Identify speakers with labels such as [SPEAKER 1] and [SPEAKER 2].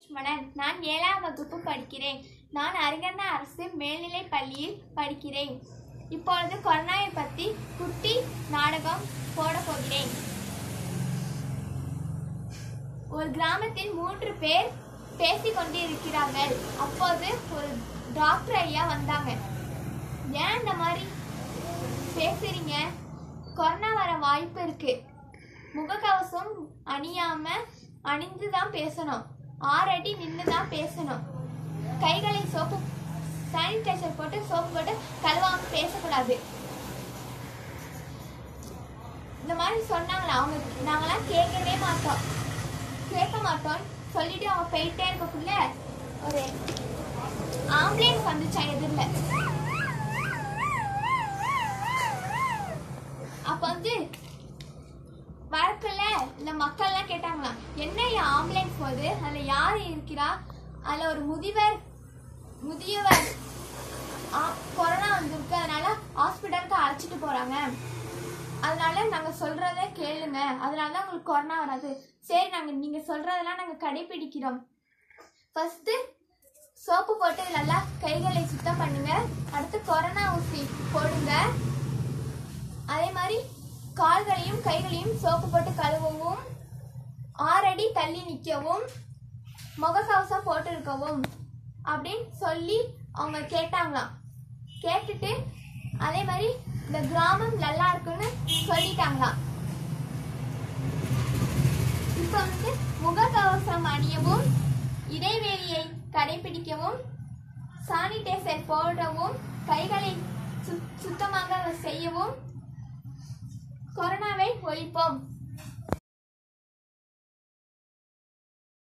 [SPEAKER 1] லக்ஷ்மணன் நான் ஏழாம் வகுப்பு படிக்கிறேன் நான் அருகண்ணா அரசு மேல்நிலைப் பள்ளியில் படிக்கிறேன் இப்பொழுது கொரோனாவை பற்றி குட்டி நாடகம் போட போகிறேன் ஒரு கிராமத்தில் மூன்று பேர் பேசிக் கொண்டிருக்கிறார்கள் அப்போது ஒரு டாக்டர் ஐயா வந்தாங்க ஏன் இந்த மாதிரி பேசுறீங்க கொரோனா வர வாய்ப்பு இருக்கு முகக்கவசம் அணியாம அணிந்து தான் பேசணும் ஆறு அடி நின்று தான் பேசணும் கைகளை சோப்பு சானிடைசர் போட்டு சோப்பு போட்டு கழுவாம பேசக்கூடாது இந்த மாதிரி சொன்னாங்களா அவங்க நாங்களாம் கேட்கவே மாட்டோம் கேட்க மாட்டோம் சொல்லிட்டு அவங்க போயிட்டே இருக்கக்குள்ள ஒரு ஆம்புலன்ஸ் வந்துச்சா எதிரில் அப்ப வந்து வரக்குள்ள இந்த மக்கள்லாம் கேட்டாங்களாம் என்ன ஆம்புலன்ஸ் போகுது அதுல யார் இருக்கிறா அதுல ஒரு முதியவர் முதியவர் ஆ- கொரோனா வந்திருக்கு அதனால ஹாஸ்பிட்டலுக்கு அழைச்சிட்டு போறாங்க அதனால நாங்க சொல்றத கேளுங்க அதனால தான் உங்களுக்கு கொரோனா வராது சரி நாங்க நீங்க சொல்றதெல்லாம் நாங்க கடைபிடிக்கிறோம் ஃபர்ஸ்ட் சோப்பு போட்டு நல்லா கைகளை சுத்தம் பண்ணுங்க அடுத்து கொரோனா ஊசி போடுங்க அதே மாதிரி கால்களையும் கைகளையும் சோப்பு போட்டு கழுவவும் ஆறடி தள்ளி நிற்கவும் முகக்கவசம் போட்டிருக்கவும் அப்படின்னு சொல்லி அவங்க கேட்டாங்களாம் கேட்டுட்டு அதே மாதிரி இந்த கிராமம் நல்லா இருக்குன்னு சொல்லிட்டாங்களாம் இப்போ வந்து முகக்கவசம் அணியவும் இடைவெளியை கடைபிடிக்கவும் சானிடைசர் போடவும் கைகளை சு- சுத்தமாக செய்யவும் கொரோனாவை ஒழிப்போம்